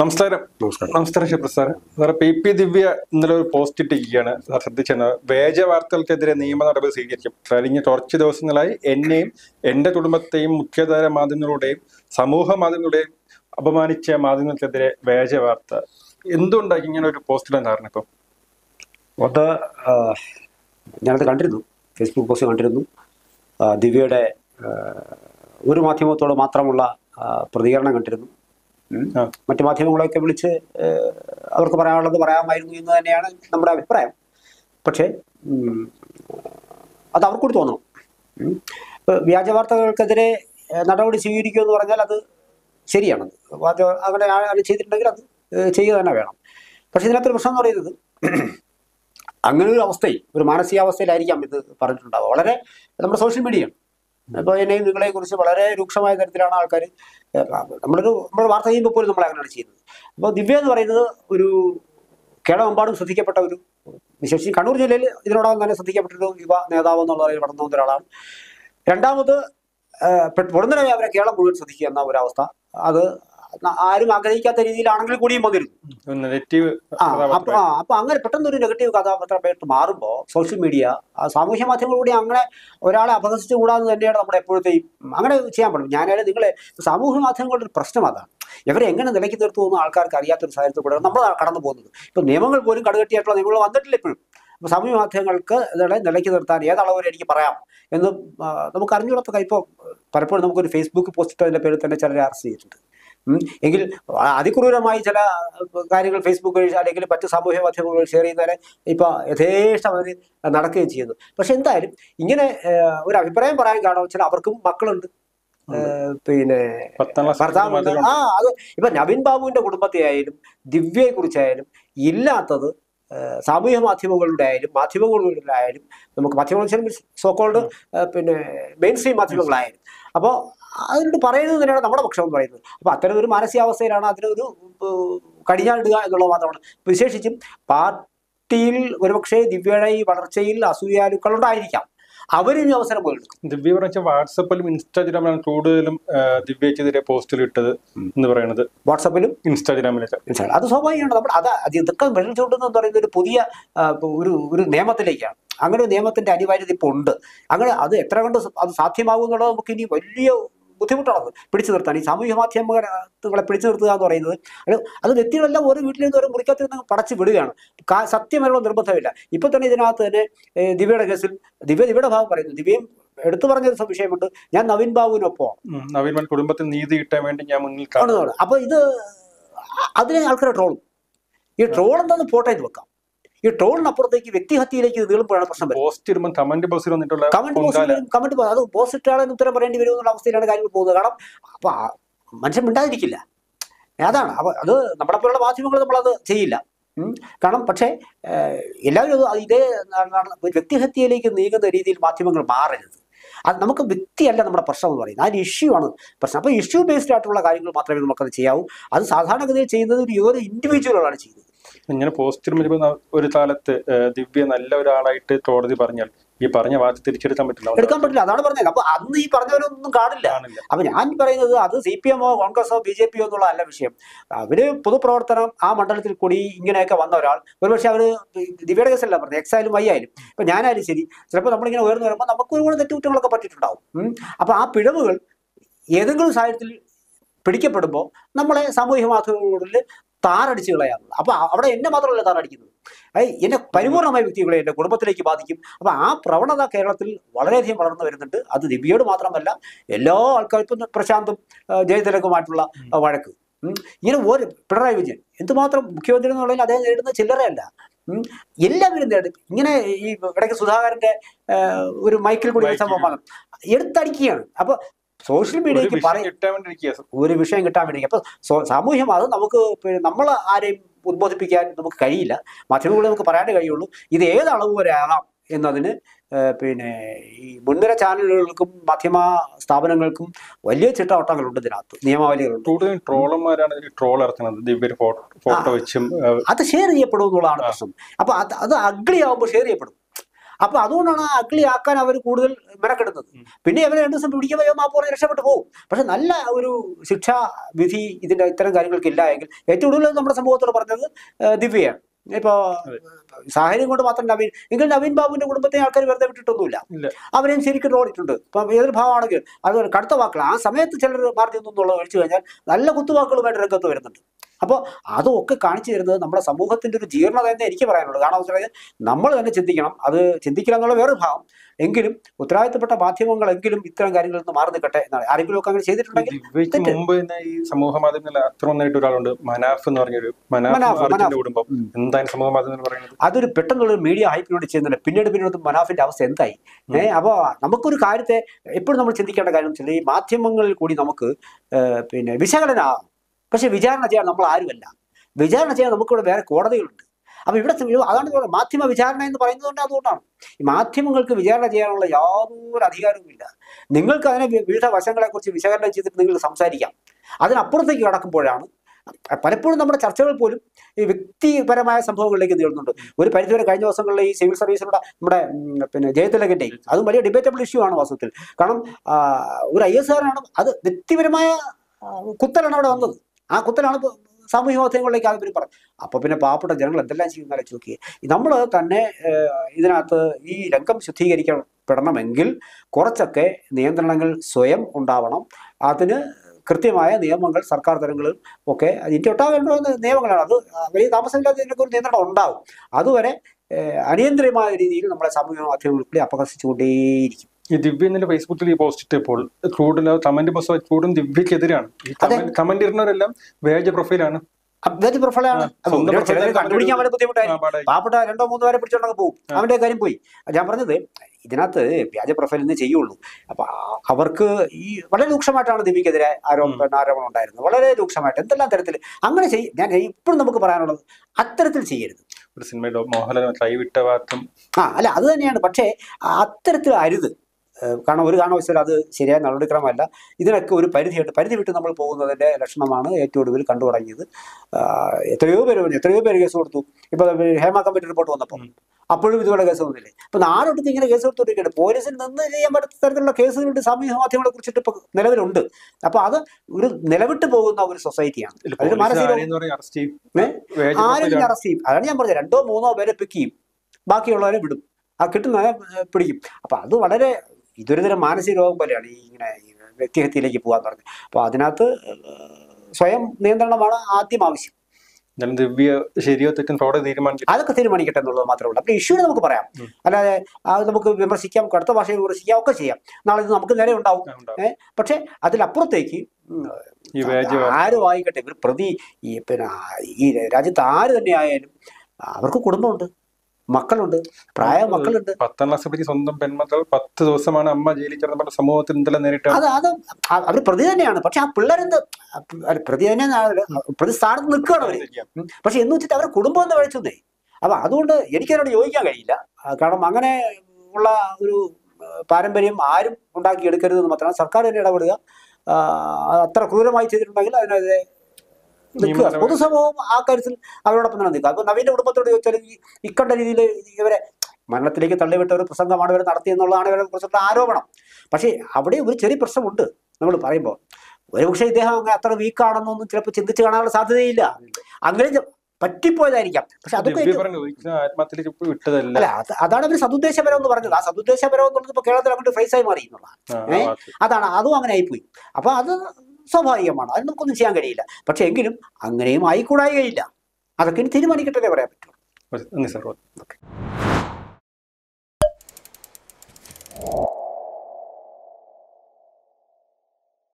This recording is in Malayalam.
നമസ്കാരം നമസ്കാരം നമസ്കാരം ഷിപ്ര സാർ സാറെ പി പി ദിവ്യ ഇന്നലെ ഒരു പോസ്റ്റ് ഇട്ടിരിക്കുകയാണ് സാർ ശ്രദ്ധിച്ചത് വ്യാജ വാർത്തകൾക്കെതിരെ നിയമ നടപടി സ്വീകരിക്കും കഴിഞ്ഞ കുറച്ച് ദിവസങ്ങളായി എന്നെയും എന്റെ കുടുംബത്തെയും മുഖ്യധാര മാധ്യമങ്ങളുടെയും സമൂഹ മാധ്യമങ്ങളുടെയും അപമാനിച്ച മാധ്യമങ്ങൾക്കെതിരെ വ്യാജ വാർത്ത എന്തുകൊണ്ടാണ് ഇങ്ങനെ ഒരു പോസ്റ്റ് ഇടാൻ കാരണം ഇപ്പം അത് ആ, ഞാനത് കണ്ടിരുന്നു ഫേസ്ബുക്ക് പോസ്റ്റ് കണ്ടിരുന്നു ആ, ദിവ്യയുടെ ആ, ഒരു മാധ്യമത്തോട് മാത്രമുള്ള ആ, പ്രതികരണം കണ്ടിരുന്നു ഉം. ആ. മറ്റു മാധ്യമങ്ങളെയൊക്കെ വിളിച്ച് ആ, അവർക്ക് പറയാനുള്ളത് പറയാമായിരുന്നു എന്ന് തന്നെയാണ് നമ്മുടെ അഭിപ്രായം പക്ഷേ ഉം, അത് അവർക്കൂടി തോന്നണം ഉം. ഇപ്പൊ വ്യാജ വാർത്തകൾക്കെതിരെ ആ, നടപടി സ്വീകരിക്കുക എന്ന് പറഞ്ഞാൽ അത് ശരിയാണ് അത് അങ്ങനെ ആരും ചെയ്തിട്ടുണ്ടെങ്കിൽ അത് ഏ, ചെയ്യുക തന്നെ വേണം പക്ഷേ ഇതിനകത്തൊരു പ്രശ്നം എന്ന് പറയുന്നത് അങ്ങനെ ഒരു അവസ്ഥയിൽ ഒരു മാനസികാവസ്ഥയിലായിരിക്കാം ഇത് പറഞ്ഞിട്ടുണ്ടാവുക വളരെ നമ്മുടെ സോഷ്യൽ മീഡിയയാണ് അപ്പോൾ എന്നെയും നിങ്ങളെ കുറിച്ച് വളരെ രൂക്ഷമായ തരത്തിലാണ് ആൾക്കാർ നമ്മളൊരു നമ്മൾ വാർത്ത ചെയ്യുമ്പോൾ പോലും നമ്മൾ അങ്ങനെയാണ് ചെയ്യുന്നത് അപ്പോൾ ദിവ്യ എന്ന് പറയുന്നത് ഒരു കേരളമെമ്പാടും ശ്രദ്ധിക്കപ്പെട്ട ഒരു വിശേഷിച്ച് കണ്ണൂർ ജില്ലയിൽ ഇതിനോടകം തന്നെ ശ്രദ്ധിക്കപ്പെട്ടൊരു യുവ നേതാവ് എന്നുള്ള നിലയിൽ കടന്നു വന്ന ഒരാളാണ് രണ്ടാമത് പൊടുന്നനെ അവരെ കേരളം മുഴുവൻ ശ്രദ്ധിക്കുക എന്ന ഒരവസ്ഥ അത് ആരും ആഗ്രഹിക്കാത്ത രീതിയിലാണെങ്കിൽ കൂടിയും വന്നിരുന്നു നെഗറ്റീവ് ആ അപ്പൊ ആ അപ്പൊ അങ്ങനെ പെട്ടെന്ന് ഒരു നെഗറ്റീവ് കഥാപാത്രമായിട്ട് മാറുമ്പോൾ സോഷ്യൽ മീഡിയ ആ സാമൂഹ്യ മാധ്യമങ്ങളിലൂടെ അങ്ങനെ ഒരാളെ അപഹസിച്ചു കൂടാന്ന് തന്നെയാണ് നമ്മുടെ എപ്പോഴത്തെയും അങ്ങനെ ചെയ്യാൻ പാടും ഞാനായാലും നിങ്ങളെ സാമൂഹ്യ മാധ്യമങ്ങളുടെ ഒരു പ്രശ്നം അതാണ് ഇവരെ എങ്ങനെ നിലയ്ക്ക് നിർത്തുമെന്ന് ആൾക്കാർക്ക് അറിയാത്തൊരു സാഹചര്യത്തിൽ കൂടെ നമ്മൾ കടന്നു പോകുന്നത് ഇപ്പൊ നിയമങ്ങൾ പോലും കടുകട്ടിയായിട്ടുള്ള നിയമങ്ങൾ വന്നിട്ടില്ല ഇപ്പോഴും അപ്പൊ സാമൂഹ്യ മാധ്യമങ്ങൾക്ക് ഇതളെ നിലയ്ക്ക് നിർത്താൻ ഏതളവ് വരെ എനിക്ക് പറയാം എന്ന് ആ, നമുക്ക് അറിഞ്ഞുകൂടാത്ത ഇപ്പോൾ പലപ്പോഴും നമുക്കൊരു ഫേസ്ബുക്ക് പോസ്റ്റ് ഇട്ടതിന്റെ പേരിൽ തന്നെ ചിലരെ അറസ്റ്റ് ചെയ്തിട്ടുണ്ട് ഉം. എങ്കിൽ അതിക്രൂരമായി ചില കാര്യങ്ങൾ ഫേസ്ബുക്ക് വഴി അല്ലെങ്കിൽ മറ്റ് സാമൂഹ്യ മാധ്യമങ്ങൾ വഴി ഷെയർ ചെയ്യുന്നവരെ ഇപ്പൊ യഥേഷ്ടം അവർ നടക്കുകയും ചെയ്യുന്നു പക്ഷെ എന്തായാലും ഇങ്ങനെ ഏഹ്, ഒരു അഭിപ്രായം പറയാൻ കാരണം വെച്ചാൽ അവർക്കും മക്കളുണ്ട് ഏഹ്, പിന്നെ പത്താം ക്ലാസ് ഭർത്താവുണ്ട് ആ അത് ഇപ്പൊ നവീൻ ബാബുവിന്റെ കുടുംബത്തെ ആയാലും ദിവ്യയെ കുറിച്ചായാലും ഇല്ലാത്തത് ഏഹ്, സാമൂഹ്യ മാധ്യമങ്ങളുടെ ആയാലും മാധ്യമങ്ങളുടെ ആയാലും നമുക്ക് മാധ്യമങ്ങൾ സോക്കോൾഡ് പിന്നെ മെയിൻ സ്ട്രീം മാധ്യമങ്ങളായാലും അപ്പോൾ അതിനോട് പറയുന്നത് തന്നെയാണ് നമ്മുടെ പക്ഷം എന്ന് പറയുന്നത് അപ്പോൾ അത്തരം ഒരു മാനസികാവസ്ഥയിലാണ് അതിനൊരു ഏഹ്, കടിഞ്ഞാണിടുക എന്നുള്ളത് മാത്രമാണ് വിശേഷിച്ചും പാർട്ടിയിൽ ഒരുപക്ഷെ ദിവ്യയുടെ ഈ വളർച്ചയിൽ അസൂയാലുക്കളുണ്ടായിരിക്കാം അവരും ഈ അവസരം പോലെടുക്കും ദിവ്യ പറഞ്ഞ വാട്സപ്പിലും ഇൻസ്റ്റാഗ്രാമിലാണ് കൂടുതലും ആ, ദിവ്യക്കെതിരെ പോസ്റ്റിൽ ഇട്ടത് എന്ന് പറയുന്നത് വാട്സപ്പിലും ഇൻസ്റ്റാഗ്രാമിലൊക്കെ മനസ്സിലായി അത് സ്വാഭാവികമാണ് നമ്മുടെ അത് അത് ഇതൊക്കെ വിരൽ ചൂണ്ടുന്നത് പറയുന്ന ഒരു പുതിയ ആ, ഒരു ഒരു നിയമത്തിലേക്കാണ് അങ്ങനെ ഒരു നിയമത്തിന്റെ അനിവാര്യത ഇപ്പോൾ ഉണ്ട് അങ്ങനെ അത് എത്ര കണ്ട് സ- അത് സാധ്യമാകും എന്നുള്ളത് നമുക്ക് ഇനി വലിയ ബുദ്ധിമുട്ടാണത് പിടിച്ചു നിർത്താൻ ഈ സാമൂഹ്യ മാധ്യമങ്ങളെ പിടിച്ചു നിർത്തുക എന്ന് പറയുന്നത് അത് അത് വ്യക്തികളെല്ലാം ഓരോ വീട്ടിൽ നിന്ന് ഓരോ മുറിക്കത്തിൽ നിന്ന് പടച്ചു വിടുകയാണ് കാ- സത്യമെന്നുള്ള നിർബന്ധമില്ല ഇപ്പൊ തന്നെ ഇതിനകത്ത് തന്നെ ഏ, ദിവ്യയുടെ കേസിൽ ദിവ്യ ദിവ്യയുടെ ഭാഗം പറയുന്നു ദിവ്യയും എടുത്തു പറഞ്ഞൊരു വിഷയമുണ്ട് ഞാൻ നവീൻ ബാബുവിനൊപ്പം ഉം, നവീൻ മാൻ കുടുംബത്തിന് നീതി കിട്ടാൻ വേണ്ടി ഞാൻ മുന്നിൽ കാണും കാണുന്നതാണ് അപ്പൊ ഇത് അതിനെ ആൾക്കാരെ ട്രോളും ഈ ട്രോൾ എന്താന്ന് പോട്ടെ എന്ന് വെക്കാം ഈ ട്രോളിനപ്പുറത്തേക്ക് വ്യക്തിഹത്യയിലേക്ക് ഇത് നീളുമ്പോഴാണ് പ്രശ്നം വരുന്നത് പോസ്റ്റ് ഇടുമ്പോൾ കമന്റ് ബോക്സിൽ വന്നിട്ടുള്ള കമന്റ് പൊങ്കാല പോസ്റ്റ് കമന്റ് അത് പോസ്റ്റ് ആളെന്ന് ഉത്തരം പറയേണ്ടി വരും എന്നുള്ള അവസ്ഥയിലാണ് കാര്യങ്ങൾ പോകുന്നത് കാരണം അപ്പൊ ആ മനുഷ്യൻ മിണ്ടാതിരിക്കില്ല അതാണ് അപ്പൊ അത് നമ്മളെ പോലുള്ള മാധ്യമങ്ങൾ നമ്മളത് ചെയ്യില്ല ഉം. കാരണം പക്ഷേ ഏഹ്, എല്ലാവരും അത് ഇതേ ന- ന- വ്യക്തിഹത്യയിലേക്ക് നീങ്ങുന്ന രീതിയിൽ മാധ്യമങ്ങൾ മാറരുത് അത് നമുക്ക് വ്യക്തിയല്ല നമ്മുടെ പ്രശ്നം എന്ന് പറയുന്നത് ആ ഒരു ഇഷ്യൂ ആണ് പ്രശ്നം അപ്പോൾ ഇഷ്യൂ ബേസ്ഡ് ആയിട്ടുള്ള കാര്യങ്ങൾ മാത്രമേ നമുക്കത് ചെയ്യാവൂ അത് സാധാരണഗതിയിൽ ചെയ്യുന്നത് ഒരു ഓരോ ഇൻഡിവിജ്വലുകളാണ് ചെയ്യുന്നത് ഇങ്ങനെ പോസ്റ്റ് ഇടുമ്പോൾ ഇപ്പൊ ന- ഒരു കാലത്ത് ഏഹ്, ദിവ്യ നല്ല ഒരാളായിട്ട് കോടതി പറഞ്ഞാൽ ഈ പറഞ്ഞ വാക്ക് തിരിച്ചെടുക്കാൻ പറ്റില്ല എടുക്കാൻ പറ്റില്ല അതാണ് പറഞ്ഞത് അപ്പൊ അന്ന് ഈ പറഞ്ഞവരൊന്നും കാണില്ല കാണില്ല. അപ്പൊ ഞാൻ പറയുന്നത് അത് സി പി എമ്മോ കോൺഗ്രസോ ബി ജെ പിയോ എന്നുള്ള അല്ല വിഷയം അവര് പൊതുപ്രവർത്തനം ആ മണ്ഡലത്തിൽ കൂടി ഇങ്ങനെയൊക്കെ വന്ന ഒരാൾ ഒരുപക്ഷെ അവര് ദിവ്യയുടെ കേസല്ല പറഞ്ഞത് എക്സ് ആയാലും വൈ ആയാലും ഇപ്പൊ ഞാനായാലും ശരി ചിലപ്പോൾ നമ്മളിങ്ങനെ ഉയർന്നു വരുമ്പോൾ നമുക്ക് ഒരുപാട് തെറ്റുകുറ്റങ്ങളൊക്കെ പറ്റിയിട്ടുണ്ടാവും ഉം. അപ്പൊ ആ പിഴവുകൾ ഏതെങ്കിലും സാഹചര്യത്തിൽ പിടിക്കപ്പെടുമ്പോൾ നമ്മളെ സാമൂഹ്യ മാധ്യമങ്ങളിൽ താറടിച്ച് കളയാറുണ്ട് അപ്പൊ അവിടെ എന്നെ മാത്രമല്ല താറടിക്കുന്നത് അത് എന്നെ പരിപൂർണമായ വ്യക്തികളെ എൻ്റെ കുടുംബത്തിലേക്ക് ബാധിക്കും അപ്പൊ ആ പ്രവണത കേരളത്തിൽ വളരെയധികം വളർന്നു വരുന്നുണ്ട് അത് ദിവ്യയോട് മാത്രമല്ല എല്ലാ ആൾക്കാരും ഇപ്പം പ്രശാന്തും ആ, ജയതിലകുമായിട്ടുള്ള ആ, വഴക്ക് ഉം. ഇങ്ങനെ ഒരു പിണറായി വിജയൻ എന്തുമാത്രം മുഖ്യമന്ത്രി എന്നുള്ളതിൽ അദ്ദേഹം നേരിടുന്ന ചില്ലറയല്ല ഉം. എല്ലാവരും നേരിടും ഇങ്ങനെ ഈ ഇടയ്ക്ക് സുധാകരന്റെ ആ, ഒരു മൈക്കിൽ കൂടി ഒരു സംഭവം വന്നു എടുത്തടിക്കുകയാണ് അപ്പൊ സോഷ്യൽ ഒരു മീഡിയയ്ക്ക് വിഷയം പറയും കിട്ടാൻ വേണ്ടി ഇരിക്കുക. ഒരു വിഷയം കിട്ടാൻ വേണ്ടി അപ്പൊ സോ- സാമൂഹ്യ മാധ്യമം നമുക്ക് പിന്നെ നമ്മൾ ആരെയും ഉദ്ബോധിപ്പിക്കാൻ നമുക്ക് കഴിയില്ല മാധ്യമങ്ങളെ നമുക്ക് പറയാനേ കഴിയുള്ളൂ ഇത് ഏത് അളവ് വരെ ആകാം എന്നതിന് ഏഹ്, പിന്നെ ഈ മുൻനിര ചാനലുകൾക്കും മാധ്യമ സ്ഥാപനങ്ങൾക്കും വലിയ ചിട്ടവട്ടങ്ങളുണ്ട് ഇതിനകത്ത് നിയമാവലികളുണ്ട് കൂടുതലും ട്രോളന്മാരാണ് ഈ ട്രോൾ ഇറക്കുന്നത് ദിവ്യ ഫോട്ടോ ഫോട്ടോ വെച്ചും ഏഹ്, അത് ഷെയർ ചെയ്യപ്പെടും എന്നുള്ളതാണ് പ്രശ്നം അപ്പൊ അത് അത് അഗ്ലി ആവുമ്പോൾ ഷെയർ ചെയ്യപ്പെടും അപ്പൊ അതുകൊണ്ടാണ് ആ അഗ്ലി ആക്കാൻ അവർ കൂടുതൽ മെനക്കെടുന്നത് പിന്നെ അവരെ രണ്ടു ദിവസം പിടിക്കുമ്പോൾ മാപ്പ് പറഞ്ഞ് രക്ഷപ്പെട്ടു പോകും പക്ഷെ നല്ല ഒരു ശിക്ഷാ വിധി ഇതിന്റെ ഇത്തരം കാര്യങ്ങൾക്ക് ഇല്ല എങ്കിൽ ഏറ്റവും കൂടുതൽ നമ്മുടെ സമൂഹത്തോട് പറഞ്ഞത് ആ, ദിവ്യയാണ് ഇപ്പോ സാഹചര്യം കൊണ്ട് മാത്രം നവീൻ എങ്കിൽ നവീൻ ബാബുവിന്റെ കുടുംബത്തെ ആൾക്കാർ വെറുതെ വിട്ടിട്ടൊന്നുമില്ല ഇല്ല അവരെയും ശരിക്കും റോഡിട്ടുണ്ട് ഇപ്പം ഏതൊരു ഭാവമാണെങ്കിൽ അത് കടുത്ത വാക്കുകൾ ആ സമയത്ത് ചിലർ മാറി നിന്നുള്ളത് ഒഴിച്ചു കഴിഞ്ഞാൽ നല്ല കുത്തുവാക്കുകളുമായിട്ട് രംഗത്ത് വരുന്നുണ്ട് അപ്പോൾ അതൊക്കെ കാണിച്ചു തരുന്നത് നമ്മുടെ സമൂഹത്തിന്റെ ഒരു ജീർണത എന്ന് എനിക്ക് പറയാനുള്ളൂ കാരണം വെച്ചാൽ നമ്മൾ തന്നെ ചിന്തിക്കണം അത് ചിന്തിക്കില്ല എന്നുള്ള വേറൊരു ഭാവം എങ്കിലും ഉത്തരവാദിത്തപ്പെട്ട മാധ്യമങ്ങളെങ്കിലും ഇത്തരം കാര്യങ്ങളിൽ നിന്ന് മാറി നിൽക്കട്ടെ എന്നാണ് ആരെങ്കിലും ഒക്കെ അങ്ങനെ ചെയ്തിട്ടുണ്ടെങ്കിൽ ദിവ്യക്ക് തെറ്റ്. മുമ്പ് തന്നെ ഈ സമൂഹ മാധ്യമങ്ങളിൽ അത്ര ഒന്നായിട്ട് ഒരാളുണ്ട് മനാഫ് എന്ന് പറഞ്ഞൊരു മനാഫ് മനാഫ്, അർജുന്റെ മനാഫ്. കുടുംബം എന്താണ് സമൂഹ മാധ്യമങ്ങൾ പറയുന്നത് അതൊരു പെട്ടെന്നുള്ള മീഡിയ ഹൈപ്പിനോട് ചെയ്യുന്നില്ല പിന്നീട് പിന്നീട് മനാഫിന്റെ അവസ്ഥ എന്തായി ഏഹ് അപ്പോൾ നമുക്കൊരു കാര്യത്തെ എപ്പോഴും നമ്മൾ ചിന്തിക്കേണ്ട കാര്യം വെച്ചാൽ ഈ മാധ്യമങ്ങളിൽ കൂടി നമുക്ക് ഏഹ്, പിന്നെ വിശകലനമാകാം പക്ഷെ വിചാരണ ചെയ്യാൻ നമ്മൾ ആരുമല്ല വിചാരണ ചെയ്യാൻ നമുക്കിവിടെ വേറെ കോടതികളുണ്ട് അപ്പൊ ഇവിടെ ചെ- അതാണ് ഇവിടെ മാധ്യമ വിചാരണ എന്ന് പറയുന്നത് കൊണ്ട് അതുകൊണ്ടാണ് ഈ മാധ്യമങ്ങൾക്ക് വിചാരണ ചെയ്യാനുള്ള യാതൊരു അധികാരവുമില്ല നിങ്ങൾക്ക് അതിനെ വി- വിവിധ വശങ്ങളെ കുറിച്ച് വിശകലനം ചെയ്തിട്ട് നിങ്ങൾ സംസാരിക്കാം അതിനപ്പുറത്തേക്ക് കടക്കുമ്പോഴാണ് പലപ്പോഴും നമ്മുടെ ചർച്ചകൾ പോലും ഈ വ്യക്തിപരമായ സംഭവങ്ങളിലേക്ക് നീളുന്നുണ്ട് ഒരു പരിധിവരെ കഴിഞ്ഞ ദിവസങ്ങളിൽ ഈ സിവിൽ സർവീസിലൂടെ നമ്മുടെ ഉം, പിന്നെ ജയതിലകന്റെയും അതും വലിയ ഡിബേറ്റബിൾ ഇഷ്യൂ ആണ് വാസ്തവത്തിൽ കാരണം ആ, ഒരു ഐ എസ് ആറാണ് അത് വ്യക്തിപരമായ ആ, കുത്തലാണ് അവിടെ വന്നത് ആ കുത്തലാണ് ഇപ്പൊ സാമൂഹ്യ മാധ്യമങ്ങളിലേക്ക് അവർ പറഞ്ഞു അപ്പൊ പിന്നെ പാവപ്പെട്ട ജനങ്ങൾ എന്തെല്ലാം ചെയ്യുന്ന ആലോചിച്ച് നോക്കിയേ നമ്മൾ തന്നെ ഏഹ്, ഇതിനകത്ത് ഈ രംഗം ശുദ്ധീകരിക്കപ്പെടണമെങ്കിൽ കുറച്ചൊക്കെ നിയന്ത്രണങ്ങൾ സ്വയം ഉണ്ടാവണം അതിന് കൃത്യമായ നിയമങ്ങൾ സർക്കാർ തലങ്ങളിലും ഒക്കെ അതിൻ്റെ ഒട്ടാകേണ്ട നിയമങ്ങളാണ് അത് വലിയ താമസമില്ലാതെ ഇതിനൊക്കെ ഒരു നിയന്ത്രണം ഉണ്ടാവും അതുവരെ ഏഹ്, അനിയന്ത്രിതമായ രീതിയിൽ നമ്മളെ സാമൂഹ്യ മാധ്യമങ്ങളിൽ അപകർഷിച്ചുകൊണ്ടേയിരിക്കും ഈ ദിവ്യ ഇന്നലെ ഫേസ്ബുക്കിൽ ഈ പോസ്റ്റ് ഇട്ടപ്പോൾ കൂടുതൽ കമന്റ് ബസ് കൂടുതലും ദിവ്യക്കെതിരാണ് ഈ കമന്റ് കമന്റ് ഇടുന്നവരെല്ലാം വേജ പ്രൊഫൈലാണ് അബ്ദാജ് പ്രൊഫലാണ് സ്വന്തം profile തന്നെ കണ്ടുപിടിക്കാൻ വളരെ ബുദ്ധിമുട്ടായിരിക്കും ആ, പാടായി. പാവപ്പെട്ട രണ്ടോ മൂന്നോ പേരെ പിടിച്ചോണ്ടങ്ങ് പോകും അവന്റെ കാര്യം പോയി ഞാൻ പറഞ്ഞത് ഇതിനകത്ത് വ്യാജ പ്രൊഫൈൽ ഇന്ന് ചെയ്യുള്ളൂ അപ്പൊ ആ- അവർക്ക് ഈ വളരെ രൂക്ഷമായിട്ടാണ് ദിവ്യക്കെതിരെ ആരോപണം ആരോപണം ഉണ്ടായിരുന്നത് വളരെ രൂക്ഷമായിട്ട് എന്തെല്ലാം തരത്തിൽ അങ്ങനെ ചെയ്യും ഞാൻ ഇപ്പോഴും നമുക്ക് പറയാനുള്ളത് അത്തരത്തിൽ ചെയ്യരുത് ഒരു സിനിമയുടെ മോഹൻലാൽ കൈവിട്ട വാർത്തം ആ അല്ല അത് തന്നെയാണ് പക്ഷേ അത്തരത്തിൽ അരുത് ഏഹ് കാരണം ഒരു കാരണവശാലും അത് ശരിയായ നടപടിക്രമമല്ല ഇതിനൊക്കെ ഒരു പരിധിയുണ്ട് പരിധി വിട്ട് നമ്മൾ പോകുന്നതിന്റെ ലക്ഷണമാണ് ഏറ്റവും ഒടുവിൽ കണ്ടു തുടങ്ങിയത് ആഹ് എത്രയോ പേര് പറഞ്ഞു, എത്രയോ പേര് കേസ് കൊടുത്തു ഇപ്പൊ ഹേമ കമ്മിറ്റി റിപ്പോർട്ട് വന്നപ്പോൾ അപ്പോഴും ഇതുപോലെ കേസ് വന്നില്ലേ ഇപ്പൊ നാടൊടുത്ത് ഇങ്ങനെ കേസ് കൊടുത്തോണ്ടിരിക്കുകയാണ് പോലീസിന് നിന്ന് ചെയ്യാൻ പറ്റാത്ത തരത്തിലുള്ള കേസുകളുണ്ട് സാമൂഹ്യ മാധ്യമങ്ങളെ കുറിച്ചിട്ട് ഇപ്പൊ നിലവിലുണ്ട് അപ്പൊ അത് ഒരു നിലവിട്ട് പോകുന്ന ഒരു സൊസൈറ്റിയാണ് അതിന് മാനസിക അറസ്റ്റ് ചെയ്യും ഏ? വേജ ആരെങ്കിലും പ്രൊഫൈലാണ് അറസ്റ്റ് ചെയ്യും അതാണ് ഞാൻ പറഞ്ഞത് രണ്ടോ മൂന്നോ പേരെ പിക്ക് ചെയ്യും ബാക്കിയുള്ളവരെ വിടും ആ കിട്ടുന്നവരെ ഏ, പിടിക്കും അപ്പൊ അത് വളരെ ഇതൊരു തരം മാനസിക രോഗം പോലെയാണ് ഈ ഇങ്ങനെ ഈ വ്യക്തിഹത്യയിലേക്ക് പോകാന്ന് പറഞ്ഞത് അപ്പൊ അതിനകത്ത് ഏ, സ്വയം നിയന്ത്രണമാണ് ആദ്യം ആവശ്യം എന്നാലും ദിവ്യ ശരിയോ തെറ്റും ഫ്രോഡ് തീരുമാനിച്ചു അതൊക്കെ തീരുമാനിക്കട്ടെ എന്നുള്ളത് മാത്രമേ ഉള്ളൂ അപ്പൊ ഇഷ്യൂനെ നമുക്ക് പറയാം അല്ലാതെ അത് നമുക്ക് വിമർശിക്കാം കടുത്ത ഭാഷയിൽ വിമർശിക്കാം ഒക്കെ ചെയ്യാം നാളെ ഇത് നമുക്ക് നേരെ ഉണ്ടാവും ഏഹ് പക്ഷെ അതിലപ്പുറത്തേക്ക് ഉം, ഈ വേജ ആരും ആയിക്കട്ടെ ഒരു പ്രതി ഈ പിന്നെ ഈ രാജ്യത്ത് ആര് തന്നെ ആയാലും അവർക്ക് കുടുംബമുണ്ട് മക്കളുണ്ട് പ്രായ മക്കളുണ്ട് പത്താം ക്ലാസ് പറ്റി സ്വന്തം പെൺമക്കൾ പത്ത് ദിവസമാണ് അമ്മ ജയിലിൽ ചേർന്നപ്പോൾ സമൂഹത്തിൽ എന്തെല്ലാം നേരിട്ടാണ് അത് അത് അവർ പ്രതി തന്നെയാണ് പക്ഷെ ആ പിള്ളേരെന്ത് അല്ല, പ്രതി തന്നെ പ്രതി സ്ഥാനത്ത് നിൽക്കുകയാണ് അവര് ഉം. പക്ഷെ എന്ന് വെച്ചിട്ട് അവരുടെ കുടുംബം എന്ന് കഴിച്ചതേ അപ്പൊ അതുകൊണ്ട് എനിക്കതിനോട് യോജിക്കാൻ കഴിയില്ല ആ, കാരണം അങ്ങനെ ഉള്ള ഒരു ആ, പാരമ്പര്യം ആരും ഉണ്ടാക്കി എടുക്കരുതെന്ന് മാത്രമാണ് സർക്കാർ തന്നെ ഇടപെടുക ആ, അത്ര ക്രൂരമായി ചെയ്തിട്ടുണ്ടെങ്കിൽ അതിനെതിരെ നിൽക്കുക നിയമപരമായി- പൊതുസമൂഹം ആ കാര്യത്തിൽ അവരോടൊപ്പം തന്നെ നിൽക്കുക അപ്പൊ നവീന്റെ കുടുംബത്തോട് ചോദിച്ചാൽ ഈ ഇക്കണ്ട രീതിയിൽ ഇവരെ മരണത്തിലേക്ക് തള്ളിവിട്ട ഒരു പ്രസംഗമാണ് ഇവർ നടത്തി എന്നുള്ളതാണ് ഇവരെ കുറിച്ചുള്ള ആരോപണം പക്ഷേ അവിടെ ഒരു ചെറിയ പ്രശ്നമുണ്ട് നമ്മൾ പറയുമ്പോൾ ഒരുപക്ഷെ ഇദ്ദേഹം അങ്ങനെ അത്ര വീക്കാണെന്നൊന്നും ചിലപ്പോൾ ചിന്തിച്ച് കാണാനുള്ള സാധ്യതയില്ല അങ്ങനെ ചെ- പറ്റിപ്പോയതായിരിക്കാം പക്ഷെ അതൊക്കെ ദിവ്യ ഏറ്റവും- പറഞ്ഞു ഒരിക്കലും ആത്മഹത്യയിലേക്ക് പോയി വിട്ടതല്ല അല്ല അത് അതാണ് അവർ സതുദ്ദേശപരം എന്ന് പറഞ്ഞത് ആ സതുദ്ദേശപരം എന്നുള്ളത് ഇപ്പൊ കേരളത്തിൽ അങ്ങോട്ട് ഫ്രൈസായി മാറി എന്നുള്ളതാണ് ആ, ആ ഏ? വാക്ക്. അതാണ് അതും അങ്ങനെ ആയിപ്പോയി അപ്പൊ അത് സ്വാഭാവികമാണ് അത് നമുക്കൊന്നും ചെയ്യാൻ കഴിയില്ല പക്ഷെ എങ്കിലും അങ്ങനെയും ആയിക്കൂടായികയില്ല അതൊക്കെ ഇനി തീരുമാനിക്കട്ടെ പറയാൻ പറ്റും നന്ദി സാർ